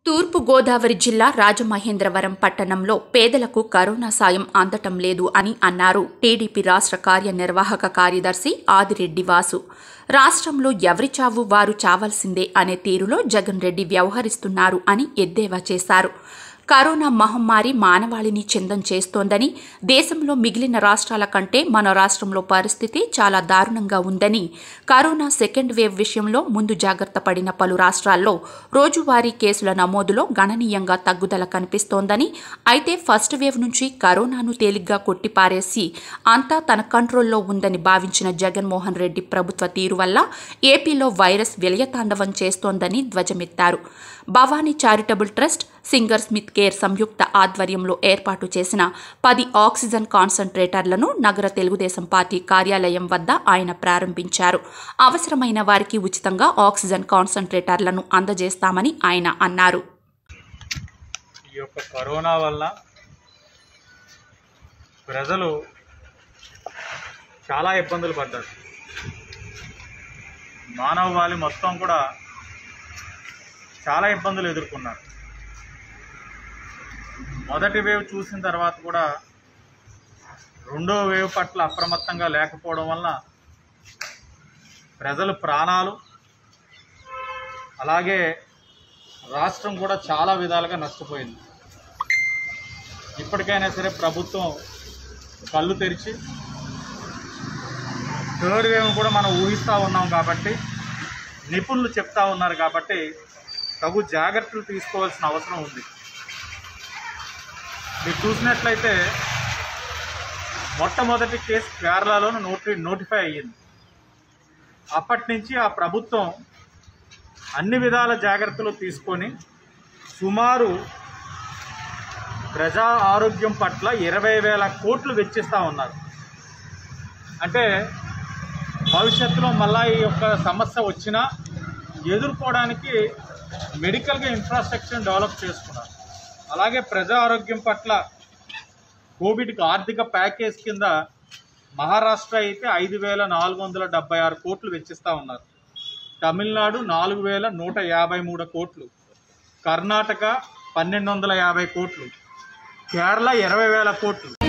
తూర్పు గోదావరి జిల్లా రాజమహేంద్రవరం పట్టణంలో పేదలకు కరోనా సాయం అందటం లేదు అని అన్నారు టీడీపీ రాష్ట్ర కార్యనిర్వాహక కార్యదర్శి ఆదిరెడ్డి వాసు రాష్ట్రంలో ఎవరి చావు వారు చావాల్సిందే అనే తీరులో జగన్ రెడ్డి వ్యవహరిస్తున్నారు అని ఎద్దేవా చేశారు కరోనా మహమ్మారి మానవాళిని చిందం చేస్తోందని దేశంలో మిగిలిన రాష్ట్రాల కంటే మన రాష్ట్రంలో పరిస్థితి చాలా దారుణంగా ఉందని కరోనా సెకండ్ వేవ్ విషయంలో ముందు జాగ్రత్త పడిన పలు రాష్ట్రాల్లో రోజువారీ కేసుల నమోదులో గణనీయంగా తగ్గుదల కనిపిస్తోందని అయితే ఫస్ట్ వేవ్ నుంచి కరోనాను తేలిగ్గా కొట్టిపారేసి అంతా తన కంట్రోల్లో ఉందని భావించిన జగన్మోహన్ రెడ్డి ప్రభుత్వ తీరు వల్ల ఏపీలో వైరస్ విలయతాండవం చేస్తోందని ధ్వజమెత్తారు భవానీ చారిటబుల్ ట్రస్ట్ సింగర్ స్మిత్ కేర్ సంయుక్త ఆధ్వర్యంలో ఏర్పాటు చేసిన పది ఆక్సిజన్ కాన్సంట్రేటర్లను నగర తెలుగుదేశం పార్టీ కార్యాలయం వద్ద ఆయన ప్రారంభించారు అవసరమైన వారికి ఉచితంగా ఆక్సిజన్ కాన్సంట్రేటర్లను అందజేస్తామని ఆయన అన్నారు ఈ యొక్క కరోనా వల్ల ప్రజలు చాలా ఇబ్బందులు పడ్డారు మానవాళి మొత్తం కూడా చాలా ఇబ్బందులు ఎదుర్కొన్నారు మొదటి వేవ్ చూసిన తర్వాత కూడా రెండో వేవ్ పట్ల అప్రమత్తంగా లేకపోవడం వలన ప్రజల ప్రాణాలు అలాగే రాష్ట్రం కూడా చాలా విధాలుగా నష్టపోయింది ఇప్పటికైనా సరే ప్రభుత్వం కళ్ళు తెరిచి థర్డ్ వేవ్ కూడా మనం ఊహిస్తూ ఉన్నాం కాబట్టి నిపుణులు చెప్తా ఉన్నారు కాబట్టి తగు జాగ్రత్తలు తీసుకోవాల్సిన అవసరం ఉంది మీరు చూసినట్లయితే మొట్టమొదటి కేసు కేరళలో నోటి నోటిఫై అయ్యింది అప్పటి నుంచి ఆ ప్రభుత్వం అన్ని విధాల జాగ్రత్తలు తీసుకొని సుమారు ప్రజా ఆరోగ్యం పట్ల ఇరవై వేల కోట్లు వెచ్చిస్తూ ఉన్నారు అంటే భవిష్యత్తులో మళ్ళా ఈ యొక్క సమస్య వచ్చినా ఎదుర్కోవడానికి మెడికల్గా ఇన్ఫ్రాస్ట్రక్చర్ డెవలప్ చేసుకున్నారు అలాగే ప్రజా ఆరోగ్యం పట్ల కోవిడ్కి ఆర్థిక ప్యాకేజ్ కింద మహారాష్ట్ర అయితే ఐదు వేల నాలుగు వందల డెబ్బై ఆరు కోట్లు వెచ్చిస్తూ ఉన్నారు తమిళనాడు నాలుగు వేల నూట యాభై మూడు కోట్లు కర్ణాటక పన్నెండు వందల యాభై కోట్లు కేరళ ఇరవై వేల కోట్లు